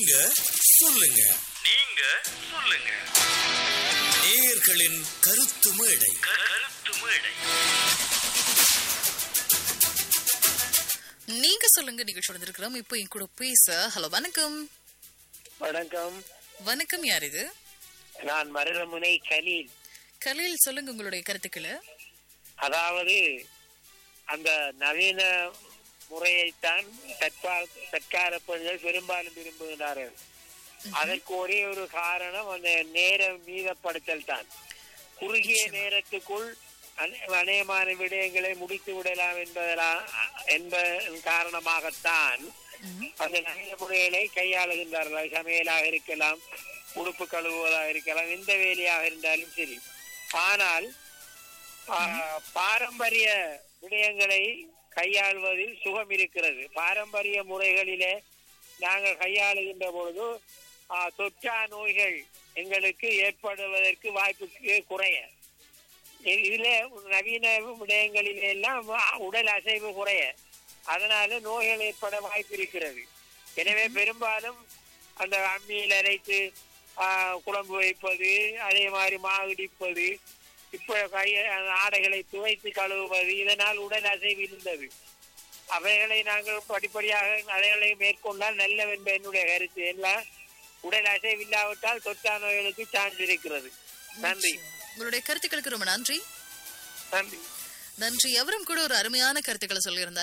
நீங்க சொல்லுங்க நீங்க சொல்லுங்க நேயர்களின் கருத்து மேடை க- கருத்து மேடை நீங்க சொல்லுங்க நிகழ்ச்சி வந்திருக்கிறோம் இப்போ என் கூட பேச ஹலோ வணக்கம் வணக்கம் வணக்கம் யார் இது நான் மருதமுனை கலீல் கலையில் சொல்லுங்க உங்களுடைய கருத்துக்களை அதாவது அந்த நவீன முறையைத்தான் தற்கால தற்கால பெண்கள் பெரும்பாலும் விரும்புகிறார்கள் அதற்கு ஒரே ஒரு காரணம் அந்த நேர மீதப்படுத்தல் தான் குறுகிய நேரத்துக்குள் அநே- அநேகமான விடயங்களை முடித்து விடலாம் என்பதா என்பதன் காரணமாகத்தான் அந்த நவீன முறைகளை கையாளுகின்றார்கள் சமையலாக இருக்கலாம் உடுப்பு கழுவுவதாக இருக்கலாம் எந்த வேலையாக இருந்தாலும் சரி ஆனால் ஆ, பாரம்பரிய விடயங்களை கையாள்வதில் சுகம் இருக்கிறது பாரம்பரிய முறைகளிலே நாங்கள் கையாளுகின்ற பொழுது ஆ, தொற்றா நோய்கள் எங்களுக்கு ஏற்படுவதற்கு வாய்ப்பு குறைய இ- இதுல நவீன விடயங்களிலே எல்லாம் உடல் அசைவு குறைய அதனால நோய்கள் ஏற்பட வாய்ப்பு இருக்கிறது எனவே பெரும்பாலும் அந்த அம்மியில் அரைத்து ஆ, குழம்பு வைப்பது அதே மாதிரி மாவிடிப்பது இப்ப கை ஆடைகளை துவைத்து கழுவுவது இதனால் உடல் அசைவு இருந்தது அவைகளை நாங்கள் படிப்படியாக அவைகளை மேற்கொண்டால் நல்லவென்ப என்னுடைய கருத்து எல்லாம் உடல் அசைவு இல்லாவிட்டால் தொற்றா நோய்களுக்கு சான்ஸ் இருக்கிறது நன்றி உங்களுடைய கருத்துக்களுக்கு ரொம்ப நன்றி நன்றி நன்றி அவரும் கூட ஒரு அருமையான கருத்துக்களை சொல்லியிருந்தார்